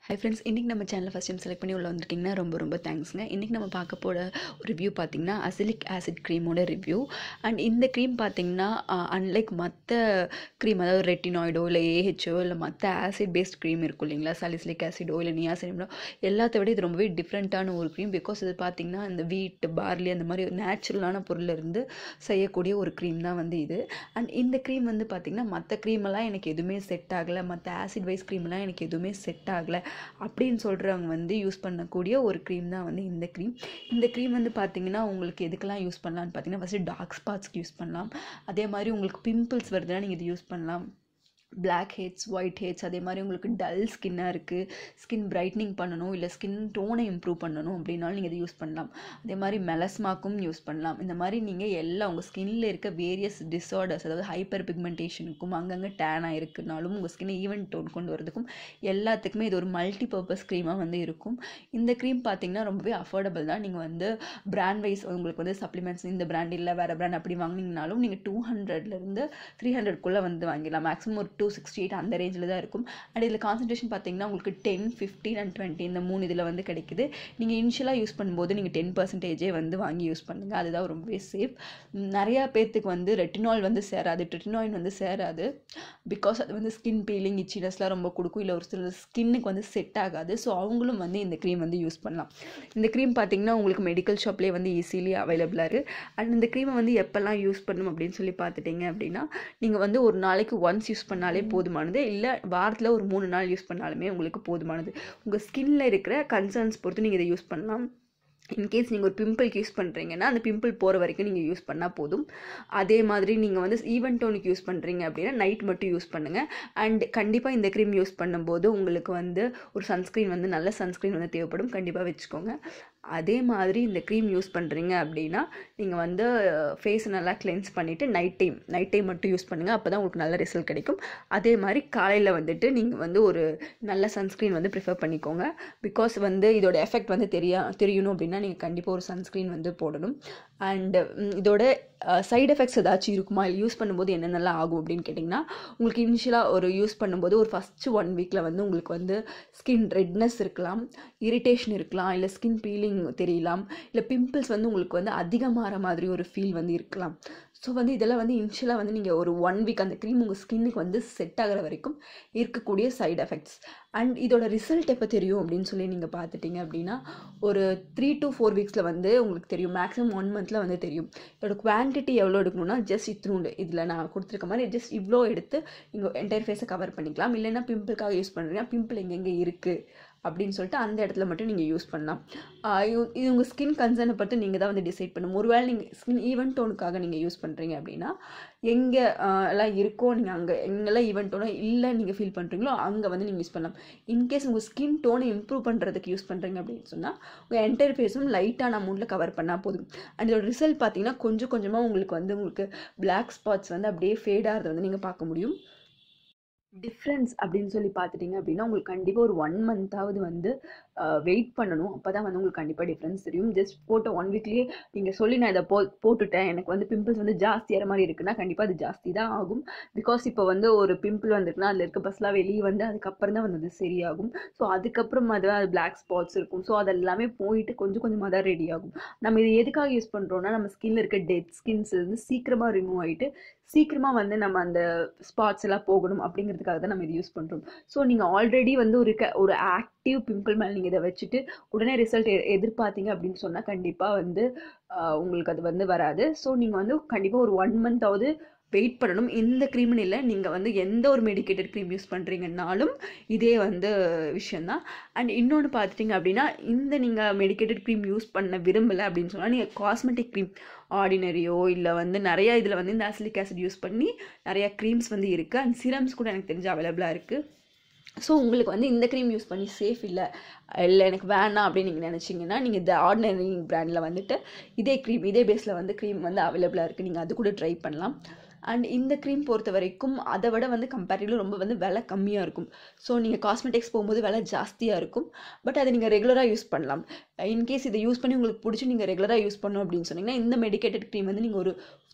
hi friends இன்றைக்கி நம்ம சேனலை ஃபஸ்ட் டைம் செலக்ட் பண்ணி உள்ள வந்திருக்கீங்கன்னா ரொம்ப ரொம்ப தேங்க்ஸ்ங்க இன்றைக்கி நம்ம பார்க்க போகிற ஒரு ரிவ்யூ பார்த்தீங்கன்னா அசிலிக் ஆசிட் க்ரீமோட ரிவ்யூ அண்ட் இந்த க்ரீம் பார்த்தீங்கன்னா அன்லைக் மற்ற க்ரீம் அதாவது ரெட்டினாய்டோ இல்லை ஏஹெச்ஓ இல்லை மற்ற ஆசிட் பேஸ்ட் க்ரீம் இருக்கும் இல்லைங்களா சாலிசிலிக் ஆசிடோ இல்லை நியாசினோ எல்லாத்த விட இது ரொம்பவே டிஃப்ரெண்ட்டான ஒரு க்ரீம் பிகாஸ் இது பார்த்தீங்கன்னா இந்த வீட் பார்லி அந்த மாதிரி நேச்சுரலான பொருள்ல இருந்து செய்யக்கூடிய ஒரு க்ரீம் தான் வந்து இது அண்ட் இந்த க்ரீம் வந்து பார்த்திங்கன்னா மற்ற க்ரீமெல்லாம் எனக்கு எதுவுமே செட் ஆகலை மற்ற ஆசிட் வைஸ் க்ரீமெல்லாம் எனக்கு எதுவுமே செட் ஆகலை அப்படின்னு சொல்கிறவங்க வந்து யூஸ் பண்ணக்கூடிய ஒரு க்ரீம் தான் வந்து இந்த க்ரீம் இந்த க்ரீம் வந்து பார்த்தீங்கன்னா உங்களுக்கு எதுக்கெல்லாம் யூஸ் பண்ணலாம்னு பார்த்தீங்கன்னா ஃபஸ்ட்டு டார்க் ஸ்பாட்ஸ்க்கு யூஸ் பண்ணலாம் அதே மாதிரி உங்களுக்கு பிம்பிள்ஸ் வருதுன்னா நீங்கள் இது யூஸ் பண்ணலாம் பிளாக் ஹெட்ஸ் ஒயிட் ஹெட்ஸ் அதே மாதிரி உங்களுக்கு டல் ஸ்கின்னாக இருக்குது ஸ்கின் பிரைட்னிங் பண்ணணும் இல்லை ஸ்கின் டோனை இம்ப்ரூவ் பண்ணணும் அப்படின்னாலும் நீங்கள் இதை யூஸ் பண்ணலாம் அதே மாதிரி மெலஸ்மாக்கும் யூஸ் பண்ணலாம் இந்த மாதிரி நீங்கள் எல்லா உங்கள் ஸ்கின்னில் இருக்க வேரியஸ் டிஸார்டர்ஸ் அதாவது ஹைப்பர் பிக்மெண்டேஷனுக்கும் அங்கங்கே டேனாக இருக்குனாலும் உங்கள் ஸ்கின்னை ஈவன் டோன் கொண்டு வரதுக்கும் எல்லாத்துக்குமே இது ஒரு மல்டி பர்பஸ் க்ரீமாக வந்து இருக்கும் இந்த க்ரீம் பார்த்தீங்கன்னா ரொம்பவே அஃபோர்டபுள் தான் நீங்கள் வந்து பிராண்ட் வைஸ் உங்களுக்கு வந்து சப்ளிமெண்ட்ஸ் இந்த பிராண்ட் இல்லை வேறு பிராண்ட் அப்படி வாங்கினீங்கனாலும் நீங்கள் டூ ஹண்ட்ரட்லேருந்து த்ரீ ஹண்ட்ரட்குள்ளே வந்து வாங்கிடலாம் மேக்ஸிமம் ஒரு டூ சிக்ஸ்டி எயிட் அந்த ரேஞ்சில் தான் இருக்கும் அண்ட் இதில் கான்சன்ட்ரேஷன் பார்த்தீங்கன்னா உங்களுக்கு டென் ஃபிஃப்டீன் அண்ட் டுவெண்ட்டி இந்த மூணு இதில் வந்து கிடைக்குது நீங்கள் இனிஷியலாக யூஸ் பண்ணும்போது நீங்கள் டென் பர்சன்டேஜே வந்து வாங்கி யூஸ் பண்ணுங்கள் அதுதான் ரொம்பவே சேஃப் நிறையா பேர்த்துக்கு வந்து ரெட்டினால் வந்து சேராது ரெட்டினாயின் வந்து சேராது பிகாஸ் அது வந்து ஸ்கின் பீலிங் இச்சினஸ்லாம் ரொம்ப கொடுக்கும் இல்லை ஒரு சில ஸ்கின்னுக்கு வந்து செட் ஆகாது ஸோ அவங்களும் வந்து இந்த க்ரீம் வந்து யூஸ் பண்ணலாம் இந்த க்ரீம் பார்த்தீங்கன்னா உங்களுக்கு மெடிக்கல் ஷாப்லேயே வந்து ஈஸிலி அவைலபிளாக இருக்குது அண்ட் இந்த க்ரீமை வந்து எப்போல்லாம் யூஸ் பண்ணணும் அப்படின்னு சொல்லி பார்த்துட்டிங்க அப்படின்னா நீங்கள் வந்து ஒரு நாளைக்கு ஒன்ஸ் யூஸ் பண்ணாலே போதுமானது இல்லை வாரத்தில் ஒரு மூணு நாள் யூஸ் பண்ணாலுமே உங்களுக்கு போதுமானது உங்கள் ஸ்கின்னில் இருக்கிற கன்சர்ன்ஸ் பொறுத்து நீங்கள் இதை யூஸ் பண்ணலாம் இன்கேஸ் நீங்கள் ஒரு பிம்பிள்க்கு யூஸ் பண்ணுறீங்கன்னா அந்த பிம்பிள் போகிற வரைக்கும் நீங்கள் யூஸ் பண்ணால் போதும் அதே மாதிரி நீங்கள் வந்து ஈவன் டோனுக்கு யூஸ் பண்ணுறீங்க அப்படின்னா நைட் மட்டும் யூஸ் பண்ணுங்கள் அண்ட் கண்டிப்பாக இந்த க்ரீம் யூஸ் பண்ணும்போது உங்களுக்கு வந்து ஒரு சன்ஸ்க்ரீன் வந்து நல்ல சன்ஸ்க்ரீன் வந்து தேவைப்படும் கண்டிப்பாக வச்சுக்கோங்க அதே மாதிரி இந்த க்ரீம் யூஸ் பண்ணுறீங்க அப்படின்னா நீங்கள் வந்து ஃபேஸை நல்லா கிளென்ஸ் பண்ணிவிட்டு நைட் டைம் நைட் டைம் மட்டும் யூஸ் பண்ணுங்கள் அப்போ தான் உங்களுக்கு நல்ல ரிசல்ட் கிடைக்கும் அதே மாதிரி காலையில் வந்துட்டு நீங்கள் வந்து ஒரு நல்ல சன்ஸ்க்ரீன் வந்து ப்ரிஃபர் பண்ணிக்கோங்க பிகாஸ் வந்து இதோட எஃபெக்ட் வந்து தெரிய தெரியணும் அப்படின்னா நீங்கள் கண்டிப்பாக ஒரு சன்ஸ்க்ரீன் வந்து போடணும் அண்ட் இதோட சைட் எஃபெக்ட்ஸ் ஏதாச்சும் இருக்குமா இல்லை யூஸ் பண்ணும்போது என்னென்னலாம் ஆகும் அப்படின்னு கேட்டிங்கன்னா உங்களுக்கு இனிஷியலாக ஒரு யூஸ் பண்ணும்போது ஒரு ஃபஸ்ட்டு ஒன் வீக்கில் வந்து உங்களுக்கு வந்து ஸ்கின் ரெட்னஸ் இருக்கலாம் இரிட்டேஷன் இருக்கலாம் இல்லை ஸ்கின் பீலிங் தெரியலாம் இல்லை பிம்பிள்ஸ் வந்து உங்களுக்கு வந்து அதிகமாகிற மாதிரி ஒரு ஃபீல் வந்து இருக்கலாம் ஸோ வந்து இதெல்லாம் வந்து இனிஷியலாக வந்து நீங்கள் ஒரு ஒன் வீக் அந்த க்ரீம் உங்கள் ஸ்கின்னுக்கு வந்து செட் ஆகிற வரைக்கும் இருக்கக்கூடிய சைட் எஃபெக்ட்ஸ் அண்ட் இதோட ரிசல்ட் எப்போ தெரியும் அப்படின்னு சொல்லி நீங்கள் பார்த்துட்டிங்க அப்படின்னா ஒரு த்ரீ டு ஃபோர் வீக்ஸில் வந்து உங்களுக்கு தெரியும் மேக்ஸிமம் ஒன் மந்தில் வந்து தெரியும் இதோட குவான்டிட்டி எவ்வளோ எடுக்கணும்னா ஜஸ்ட் இத்தினூண்டு இதில் நான் கொடுத்துருக்க மாதிரி ஜஸ்ட் இவ்வளோ எடுத்து நீங்கள் என்டையர் ஃபேஸை கவர் பண்ணிக்கலாம் இல்லைன்னா பிம்பிளுக்காக யூஸ் பண்ணுறீங்கன்னா பிம்பிள் எங்கெங்கே இருக்குது அப்படின்னு சொல்லிட்டு அந்த இடத்துல மட்டும் நீங்கள் யூஸ் பண்ணலாம் இது உங்கள் ஸ்கின் கன்சர்னை பார்த்து நீங்கள் தான் வந்து டிசைட் பண்ணணும் ஒருவேளை நீங்கள் ஸ்கின் ஈவெண்ட் டோனுக்காக நீங்கள் யூஸ் பண்ணுறீங்க அப்படின்னா எங்கே எல்லாம் இருக்கோ நீங்கள் அங்கே எங்கெல்லாம் ஈவெண்ட் டோனோ இல்லை நீங்கள் ஃபீல் பண்ணுறீங்களோ அங்கே வந்து நீங்கள் யூஸ் பண்ணலாம் இன்கேஸ் உங்கள் ஸ்கின் டோனை இம்ப்ரூவ் பண்ணுறதுக்கு யூஸ் பண்ணுறீங்க அப்படின்னு சொன்னால் உங்கள் என்டையர் ஃபேஸும் லைட்டான அமௌண்ட்டில் கவர் பண்ணால் போதும் அண்ட் இதோட ரிசல்ட் பார்த்தீங்கன்னா கொஞ்சம் கொஞ்சமாக உங்களுக்கு வந்து உங்களுக்கு பிளாக் ஸ்பாட்ஸ் வந்து அப்படியே ஃபேட் ஆகிறத வந்து நீங்கள் பார்க்க முடியும் டிஃப்ரென்ஸ் அப்படின்னு சொல்லி பார்த்துட்டிங்க அப்படின்னா உங்களுக்கு கண்டிப்பாக ஒரு ஒன் மந்த்தாவது வந்து வெயிட் பண்ணணும் அப்போ தான் வந்து உங்களுக்கு கண்டிப்பாக டிஃப்ரென்ஸ் தெரியும் ஜஸ்ட் போட்ட ஒன் வீக்லேயே நீங்கள் சொல்லி நான் இதை போ போட்டுட்டேன் எனக்கு வந்து பிம்பிள்ஸ் வந்து ஜாஸ்தியாகிற மாதிரி இருக்குன்னா கண்டிப்பாக அது ஜாஸ்தி தான் ஆகும் பிகாஸ் இப்போ வந்து ஒரு பிம்பிள் வந்துருக்குன்னா அதில் இருக்க பஸ்லாம் வெளியே வந்து அதுக்கப்புறம் தான் வந்து அது சரியாகும் ஸோ அதுக்கப்புறம் அது அது பிளாக் ஸ்பாட்ஸ் இருக்கும் ஸோ அதெல்லாமே போயிட்டு கொஞ்சம் கொஞ்சமாக தான் ரெடி ஆகும் நம்ம இது எதுக்காக யூஸ் பண்ணுறோன்னா நம்ம ஸ்கின்ல இருக்க டெட் ஸ்கின்ஸ் வந்து சீக்கிரமாக ரிமூவ் ஆகிட்டு சீக்கிரமாக வந்து நம்ம அந்த ஸ்பாட்ஸ் எல்லாம் போகணும் அப்படிங்கிறதுக்காக தான் நம்ம இது யூஸ் பண்ணுறோம் ஸோ நீங்கள் ஆல்ரெடி வந்து ஒரு க ஒரு ஆக்டிவ் பிம்பிள் மேலே நீங்கள் இதை வச்சுட்டு உடனே ரிசல்ட் எதிர்பார்த்தீங்க அப்படின்னு சொன்னால் கண்டிப்பாக வந்து உங்களுக்கு அது வந்து வராது ஸோ நீங்கள் வந்து கண்டிப்பாக ஒரு ஒன் மந்த்தாவது வெயிட் பண்ணணும் இந்த க்ரீம்னு இல்லை நீங்கள் வந்து எந்த ஒரு மெடிக்கேட்டட் க்ரீம் யூஸ் பண்ணுறீங்கன்னாலும் இதே வந்து விஷயந்தான் அண்ட் இன்னொன்று பார்த்துட்டிங்க அப்படின்னா இந்த நீங்கள் மெடிக்கேட்டட் க்ரீம் யூஸ் பண்ண விரும்பலை அப்படின்னு சொன்னால் நீங்கள் காஸ்மெட்டிக் க்ரீம் ஆர்டினரியோ இல்லை வந்து நிறையா இதில் வந்து இந்த ஆசிலிக் ஆசிட் யூஸ் பண்ணி நிறையா க்ரீம்ஸ் வந்து இருக்குது அண்ட் சிரம்ஸ் கூட எனக்கு தெரிஞ்சு அவைலபிளாக இருக்குது ஸோ உங்களுக்கு வந்து இந்த க்ரீம் யூஸ் பண்ணி சேஃப் இல்லை இல்லை எனக்கு வேணாம் அப்படின்னு நீங்கள் நினச்சிங்கன்னா நீங்கள் இந்த ஆர்டினரி பிராண்டில் வந்துட்டு இதே க்ரீம் இதே பேஸில் வந்து க்ரீம் வந்து அவைலபிளாக இருக்குது நீங்கள் அது கூட ட்ரை பண்ணலாம் அண்ட் இந்த க்ரீம் பொறுத்த வரைக்கும் அதை விட வந்து கம்பேரிட்டிவ்லி ரொம்ப வந்து விலை கம்மியாக இருக்கும் ஸோ நீங்கள் காஸ்மெட்டிக்ஸ் போகும்போது விலை ஜாஸ்தியாக இருக்கும் பட் அதை நீங்கள் ரெகுலராக யூஸ் பண்ணலாம் இன்கேஸ் இதை யூஸ் பண்ணி உங்களுக்கு பிடிச்சி நீங்கள் ரெகுலராக யூஸ் பண்ணோம் அப்படின்னு சொன்னீங்கன்னா இந்த மெடிக்கேட்டட் க்ரீம் வந்து நீங்கள் ஒரு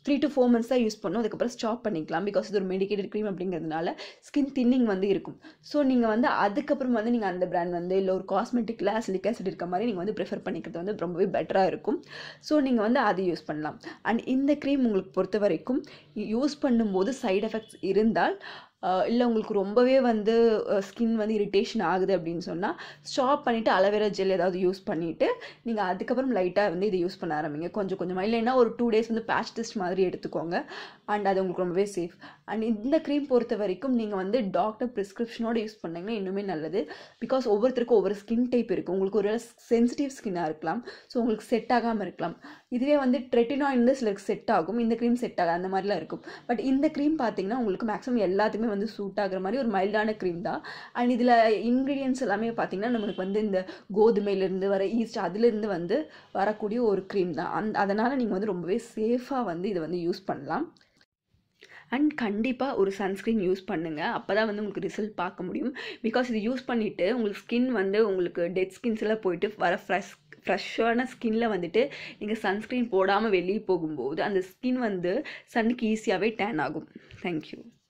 த்ரீ டு ஃபோர் மந்த்ஸ் தான் யூஸ் பண்ணணும் அதுக்கப்புறம் ஸ்டாப் பண்ணிக்கலாம் பிகாஸ் இது ஒரு மெடிக்கேட்டட் க்ரீம் அப்படிங்கிறதுனால ஸ்கின் தின்னிங் வந்து இருக்கும் ஸோ நீங்கள் வந்து அதுக்கப்புறம் வந்து நீங்கள் அந்த பிராண்ட் வந்து இல்லை ஒரு காஸ்மெட்டிக்கில் அசிலிக் ஆசிட் இருக்க மாதிரி நீங்கள் வந்து ப்ரிஃபர் பண்ணிக்கிறது வந்து ரொம்பவே பெட்டராக இருக்கும் ஸோ நீங்கள் வந்து அது யூஸ் பண்ணலாம் அண்ட் இந்த க்ரீம் உங்களுக்கு பொறுத்த வரைக்கும் யூஸ் பண்ணும்போது சைடு எஃபெக்ட்ஸ் இருந்தால் இல்லை உங்களுக்கு ரொம்பவே வந்து ஸ்கின் வந்து இரிட்டேஷன் ஆகுது அப்படின்னு சொன்னால் ஸ்டாப் பண்ணிவிட்டு அலோவேரா ஜெல் ஏதாவது யூஸ் பண்ணிவிட்டு நீங்கள் அதுக்கப்புறம் லைட்டாக வந்து இதை யூஸ் பண்ண ஆரம்பிங்க கொஞ்சம் கொஞ்சமாக இல்லைன்னா ஒரு டூ டேஸ் வந்து பேட்ச் டெஸ்ட் மாதிரி எடுத்துக்கோங்க அண்ட் அது உங்களுக்கு ரொம்பவே சேஃப் அண்ட் இந்த க்ரீம் பொறுத்த வரைக்கும் நீங்கள் வந்து டாக்டர் ப்ரிஸ்கிரிப்ஷனோட யூஸ் பண்ணிங்கன்னா இன்னுமே நல்லது பிகாஸ் ஒவ்வொருத்தருக்கும் ஒவ்வொரு ஸ்கின் டைப் இருக்குது உங்களுக்கு ஒரு சென்சிட்டிவ் ஸ்கின்னாக இருக்கலாம் ஸோ உங்களுக்கு செட் ஆகாமல் இருக்கலாம் இதுவே வந்து ட்ரெட்டினாய் வந்து சிலருக்கு செட் ஆகும் இந்த க்ரீம் செட் ஆகாது அந்த மாதிரிலாம் இருக்கும் பட் இந்த க்ரீம் பார்த்தீங்கன்னா உங்களுக்கு மேக்ஸிமம் எல்லாத்துக்குமே வந்து சூட் ஆகுற மாதிரி ஒரு மைல்டான க்ரீம் தான் அண்ட் இதில் இன்க்ரீடியன்ஸ் எல்லாமே பார்த்தீங்கன்னா நம்மளுக்கு வந்து இந்த கோதுமையிலேருந்து வர ஈஸ்ட் அதுலேருந்து வந்து வரக்கூடிய ஒரு க்ரீம் தான் அந் அதனால் நீங்கள் வந்து ரொம்பவே சேஃபாக வந்து இதை வந்து யூஸ் பண்ணலாம் அண்ட் கண்டிப்பாக ஒரு சன்ஸ்க்ரீன் யூஸ் பண்ணுங்கள் அப்போ தான் வந்து உங்களுக்கு ரிசல்ட் பார்க்க முடியும் பிகாஸ் இது யூஸ் பண்ணிவிட்டு உங்களுக்கு ஸ்கின் வந்து உங்களுக்கு டெட் ஸ்கின்ஸ் எல்லாம் போயிட்டு வர ஃப்ரெஷ் ஃப்ரெஷ்ஷான ஸ்கின்ல வந்துட்டு நீங்கள் சன்ஸ்க்ரீன் போடாமல் வெளியே போகும்போது அந்த ஸ்கின் வந்து சன்னுக்கு ஈஸியாகவே டேன் ஆகும் தேங்க்யூ